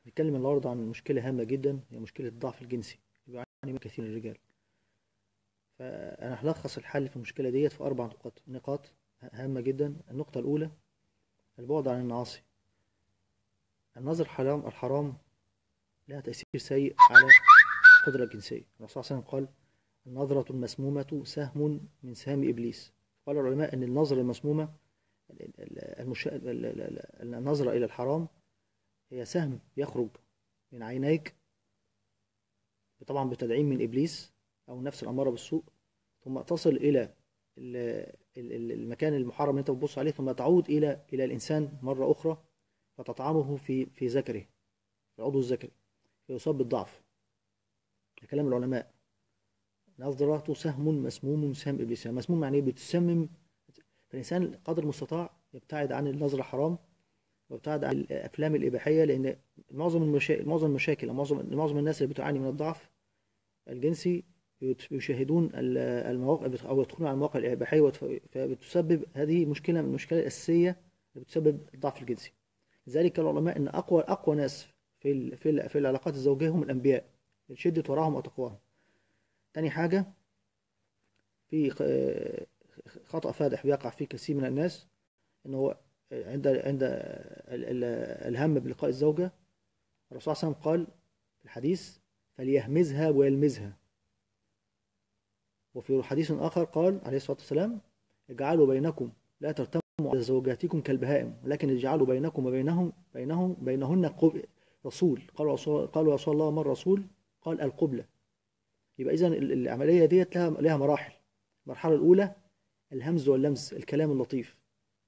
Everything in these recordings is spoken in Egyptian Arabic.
نتكلم النهارده عن مشكلة هامة جدا هي مشكلة الضعف الجنسي اللي بيعاني من كثير من الرجال فأنا هلخص الحل في المشكلة ديت في أربع نقاط نقاط هامة جدا النقطة الأولى البعد عن المعاصي النظر الحرام الحرام لها تأثير سيء على القدرة الجنسية الرسول صلى الله عليه وسلم قال النظرة المسمومة سهم من سهام إبليس قال العلماء أن النظرة المسمومة المش... النظرة إلى الحرام هي سهم يخرج من عينيك طبعا بتدعيم من إبليس أو النفس الأمارة بالسوء ثم تصل إلى المكان المحرم اللي أنت بتبص عليه ثم تعود إلى إلى الإنسان مرة أخرى فتطعمه في في ذكره في العضو الذكري فيصاب بالضعف ده كلام العلماء نظرته سهم مسموم من سهم إبليس يعني مسموم يعني بتسمم فالإنسان قدر المستطاع يبتعد عن النظر الحرام ويبتعد عن الأفلام الإباحية لأن معظم المشا... معظم المشاكل أو معظم معظم الناس اللي بتعاني من الضعف الجنسي يشاهدون المواقع أو يدخلون على المواقع الإباحية فبتسبب هذه مشكلة من المشكلة الأساسية اللي بتسبب الضعف الجنسي لذلك العلماء أن أقوى أقوى ناس في ال... في, ال... في العلاقات الزوجية هم الأنبياء شدة وراهم وتقواهم تاني حاجة في خطأ فادح بيقع فيه كثير من الناس ان هو عند عند الهم بلقاء الزوجة الرسول صلى الله عليه وسلم قال في الحديث فليهمزها ويلمزها وفي حديث آخر قال عليه الصلاة والسلام اجعلوا بينكم لا ترتموا على زوجاتكم كالبهائم ولكن اجعلوا بينكم وبينهم بينهم بينهن رسول قالوا رسول قالوا رسول الله ما الرسول قال القبلة يبقى إذا العملية ديت لها لها مراحل المرحلة الأولى الهمز واللمز الكلام اللطيف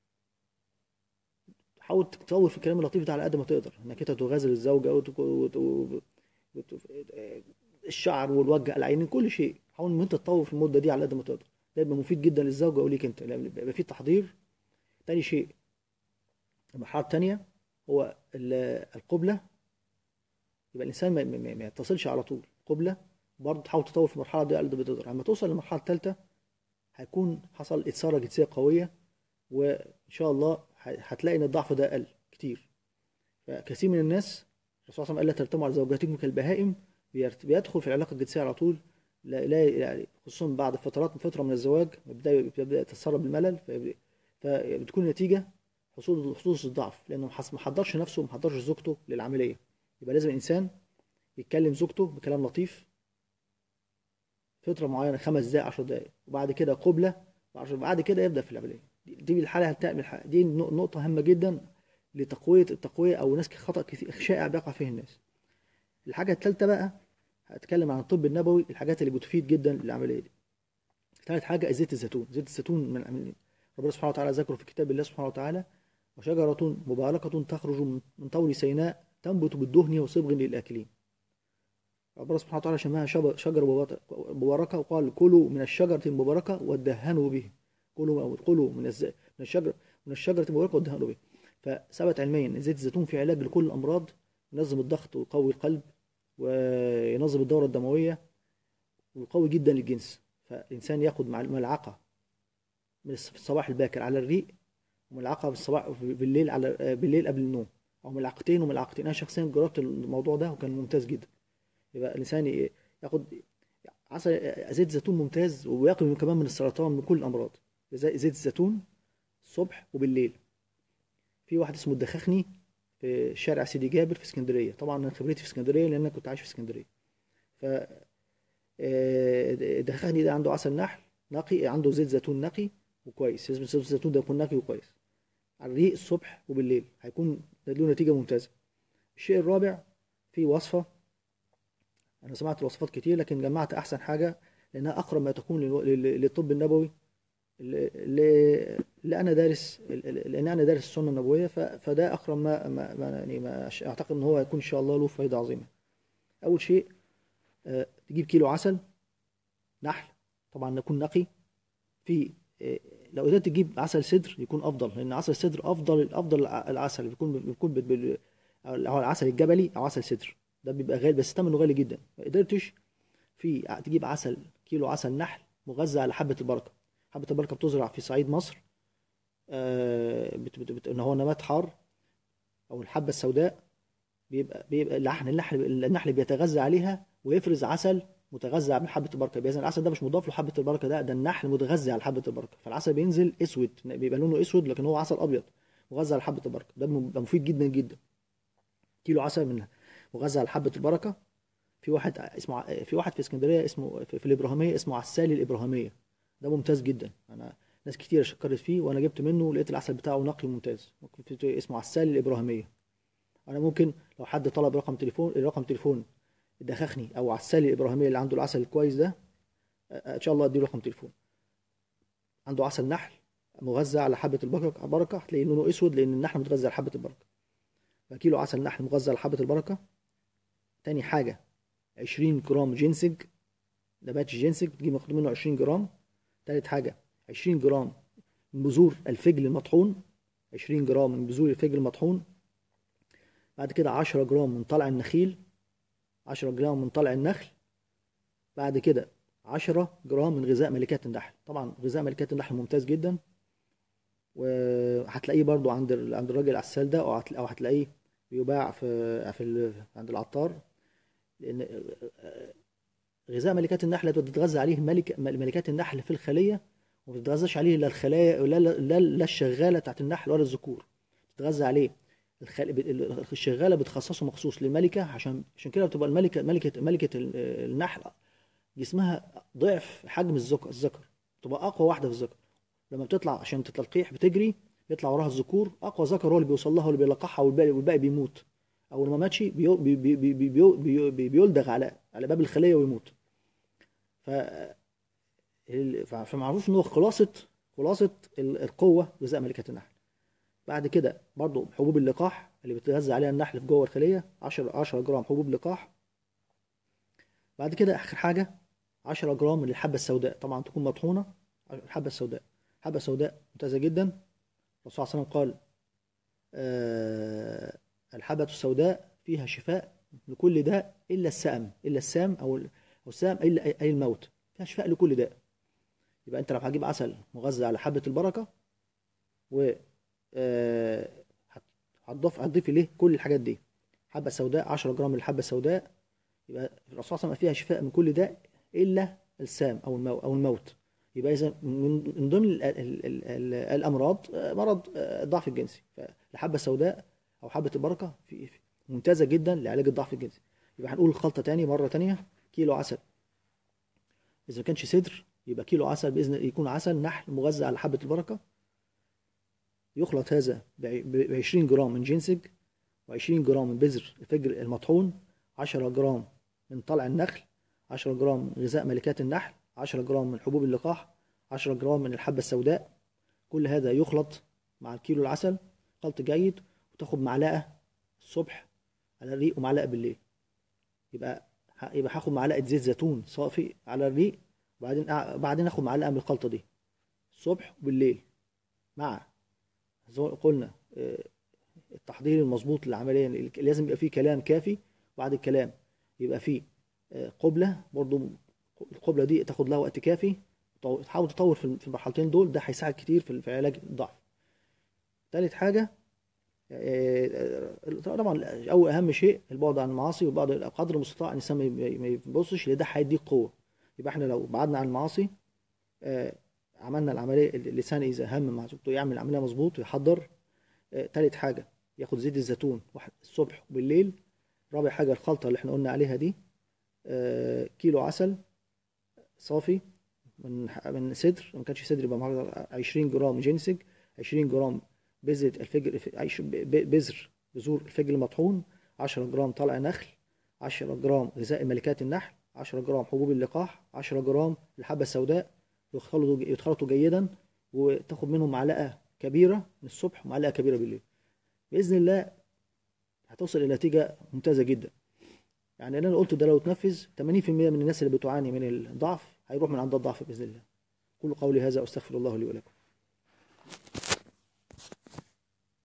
حاول تطور في الكلام اللطيف ده على قد ما تقدر انك انت تغازل الزوجه وت... وت... وت... الشعر والوجه العينين كل شيء حاول ان انت تطور في المده دي على قد ما تقدر ده يبقى مفيد جدا للزوجه وليك انت يبقى في تحضير تاني شيء المرحله الثانيه هو القبله يبقى الانسان ما, ما, ما يتصلش على طول قبله برضه تحاول تطور في المرحله دي على قد ما تقدر لما توصل للمرحله الثالثه هيكون حصل اثاره جنسيه قويه وان شاء الله هتلاقي ان الضعف ده قل كتير فكثير من الناس الرسول صلى الله عليه وسلم قال لا ترتموا على زوجاتكم كالبهائم بيدخل في العلاقه الجنسيه على طول لا, لا يعني خصوصا بعد فترات فتره من الزواج بيبدا بيبدا تتسرب الملل فبتكون النتيجه حصول حصول الضعف لانه ما حضرش نفسه ما حضرش زوجته للعمليه يبقى لازم الانسان يتكلم زوجته بكلام لطيف فتره معينه خمس دقائق 10 دقائق وبعد كده قبله بعد كده يبدا في العمليه دي الحاله هتعمل دي نقطه هامه جدا لتقويه التقويه او ناس خطا كثير شائع بيقع فيه الناس الحاجه الثالثه بقى هتكلم عن الطب النبوي الحاجات اللي بتفيد جدا للعمليه دي ثالث حاجه زيت الزيتون زيت الزيتون من ربنا سبحانه وتعالى ذكره في كتاب الله سبحانه وتعالى وشجره مباركه تخرج من طول سيناء تنبت بالدهن وصبغ للاكلين ربنا سبحانه وتعالى سماها شجره مباركه وقال كلوا من الشجره المباركه وادهنوا به كلوا كلوا من من الشجره من الشجره المباركه وادهنوا به فثبت علميا ان زيت الزيتون في علاج لكل الامراض ينظم الضغط ويقوي القلب وينظم الدوره الدمويه ويقوي جدا الجنس فالانسان ياخد مع ملعقه من الصباح الباكر على الريق وملعقه بالصباح بالليل على بالليل قبل النوم او ملعقتين وملعقتين انا شخصيا جربت الموضوع ده وكان ممتاز جدا يبقى الانسان ياخد عسل زيت زيتون ممتاز ويقي كمان من السرطان من كل الامراض زيت الزيتون الصبح وبالليل في واحد اسمه الدخاخني في شارع سيدي جابر في اسكندريه طبعا انا خبرتي في اسكندريه لان انا كنت عايش في اسكندريه ف الدخاخني ده عنده عسل نحل نقي عنده زيت زيتون نقي وكويس زيت الزيتون ده يكون نقي وكويس على الريق الصبح وبالليل هيكون له نتيجه ممتازه الشيء الرابع في وصفه انا سمعت الوصفات كتير لكن جمعت احسن حاجه لانها اقرب ما تكون للطب النبوي اللي انا دارس لان انا دارس السنه النبويه فده اقرب ما, ما, ما يعني ما اعتقد ان هو هيكون ان شاء الله له فائده عظيمه اول شيء تجيب كيلو عسل نحل طبعا يكون نقي في لو قدرت تجيب عسل سدر يكون افضل لان عسل السدر افضل افضل العسل بيكون بيكون بال... او العسل الجبلي او عسل سدر ده بيبقى غالي بس ثمنه غالي جدا ما قدرتش في تجيب عسل كيلو عسل نحل مغذى على حبه البركه حبه البركه بتزرع في صعيد مصر آه بت بت بت ان هو نبات حار او الحبه السوداء بيبقى بيبقى اللحن النحل النحل بيتغذى عليها ويفرز عسل متغذى من حبه البركه يبقى اذا العسل ده مش مضاف له حبه البركه ده ده النحل متغذي على حبه البركه فالعسل بينزل اسود بيبقى لونه اسود لكن هو عسل ابيض مغذى على حبه البركه ده بيبقى مفيد جدا جدا كيلو عسل منها مغذى على حبه البركه في واحد اسمه في واحد في اسكندريه اسمه في, في الابراهيميه اسمه عسالي الابراهيميه ده ممتاز جدا انا ناس كتير شكرت فيه وانا جبت منه لقيت العسل بتاعه نقي ممتاز ممكن في اسمه عسالي الابراهيميه انا ممكن لو حد طلب رقم تليفون الرقم تليفون دخخني او عسالي الابراهيميه اللي عنده العسل الكويس ده ان شاء الله اديله رقم تليفون عنده عسل نحل مغذى على حبه البركه بركه هتلاقي لونه اسود لان النحل متغذى على حبه البركه فكيلو عسل نحل مغذى على حبه البركه تاني حاجه 20 جرام جينسج نبات الجينسج بتجيب ماخد منه 20 جرام تالت حاجه 20 جرام من بذور الفجل المطحون 20 جرام من بذور الفجل المطحون بعد كده 10 جرام من طلع النخيل 10 جرام من طلع النخل بعد كده 10 جرام من غذاء ملكات النحل طبعا غذاء ملكات النحل ممتاز جدا وهتلاقيه برضو عند عند الراجل العسال ده او هتلاقيه بيباع في في عند العطار لان غذاء ملكات النحل بتتغذى عليه ملك ملكات النحل في الخليه وما بتتغذاش عليه لا الخلايا لا لا, لا الشغاله بتاعت النحل ولا الذكور بتتغذى عليه الشغاله بتخصصه مخصوص للملكه عشان عشان كده بتبقى الملكه ملكه ملكه النحل جسمها ضعف حجم الذكر الذكر تبقى اقوى واحده في الذكر لما بتطلع عشان تلقيح بتجري بيطلع وراها الذكور اقوى ذكر هو اللي بيوصل لها واللي بيلقحها والباقي والباقي بيموت او لما ماتش بيو بي بي بي بي بي بي بيلدغ على على باب الخليه ويموت ف فمعروف ان هو خلاصه خلاصه القوه غذاء ملكه النحل بعد كده برضو حبوب اللقاح اللي بتغذى عليها النحل في جوه الخليه 10 10 جرام حبوب لقاح بعد كده اخر حاجه 10 جرام من الحبه السوداء طبعا تكون مطحونه الحبه السوداء الحبه السوداء ممتازه جدا الرسول صلى الله عليه وسلم قال آه الحبه السوداء فيها شفاء لكل داء الا السام الا السام او او السام الا اي الموت فيها شفاء لكل داء يبقى انت لو هتجيب عسل مغذى على حبه البركه و هتضيف هتضيف اليه كل الحاجات دي حبه سوداء 10 جرام من الحبه السوداء يبقى الرسول صلى الله عليه وسلم فيها شفاء من كل داء الا السام او المو او الموت يبقى اذا من ضمن ال ال ال ال الامراض مرض الضعف الجنسي فالحبه السوداء او حبه البركه في ممتازه جدا لعلاج الضعف الجنسي يبقى هنقول الخلطه تاني مره تانية كيلو عسل اذا ما كانش صدر يبقى كيلو عسل باذن يكون عسل نحل مغذى على حبه البركه يخلط هذا ب 20 جرام من جنسج و20 جرام من بذر الفجر المطحون 10 جرام من طلع النخل 10 جرام من غذاء ملكات النحل 10 جرام من حبوب اللقاح 10 جرام من الحبة السوداء كل هذا يخلط مع الكيلو العسل خلط جيد وتاخد معلقة الصبح على الريق ومعلقة بالليل يبقى يبقى هاخد معلقة زيت زيتون صافي على الريق وبعدين بعدين اخد معلقة من الخلطة دي الصبح وبالليل مع زي ما قلنا التحضير المظبوط للعملية لازم يبقى فيه كلام كافي وبعد الكلام يبقى فيه قبلة برضو القبلة دي تاخد لها وقت كافي تحاول تطور في المرحلتين دول ده هيساعد كتير في علاج الضعف تالت حاجة طبعا أول أهم شيء البعد عن المعاصي وبعد قدر المستطاع الإنسان ما يبصش لده هيديك قوة يبقى احنا لو بعدنا عن المعاصي عملنا العملية اللسان إذا هم مع زوجته يعمل العملية مظبوط ويحضر تالت حاجة ياخد زيت الزيتون الصبح وبالليل رابع حاجة الخلطة اللي احنا قلنا عليها دي كيلو عسل صافي من من صدر ما كانش صدر يبقى معاه 20 جرام جنسج 20 جرام بذرة الفجر بذر بذور الفجر المطحون 10 جرام طلع نخل 10 جرام غذاء ملكات النحل 10 جرام حبوب اللقاح 10 جرام الحبة السوداء يخلطوا يتخلطوا جيدا وتاخد منهم معلقة كبيرة من الصبح ومعلقة كبيرة بالليل بإذن الله هتوصل إلى نتيجة ممتازة جدا يعني اللي انا قلته ده لو اتنفذ 80% من الناس اللي بتعاني من الضعف هيروح من عند الضعف باذن الله كل قولي هذا استغفر الله لي ولكم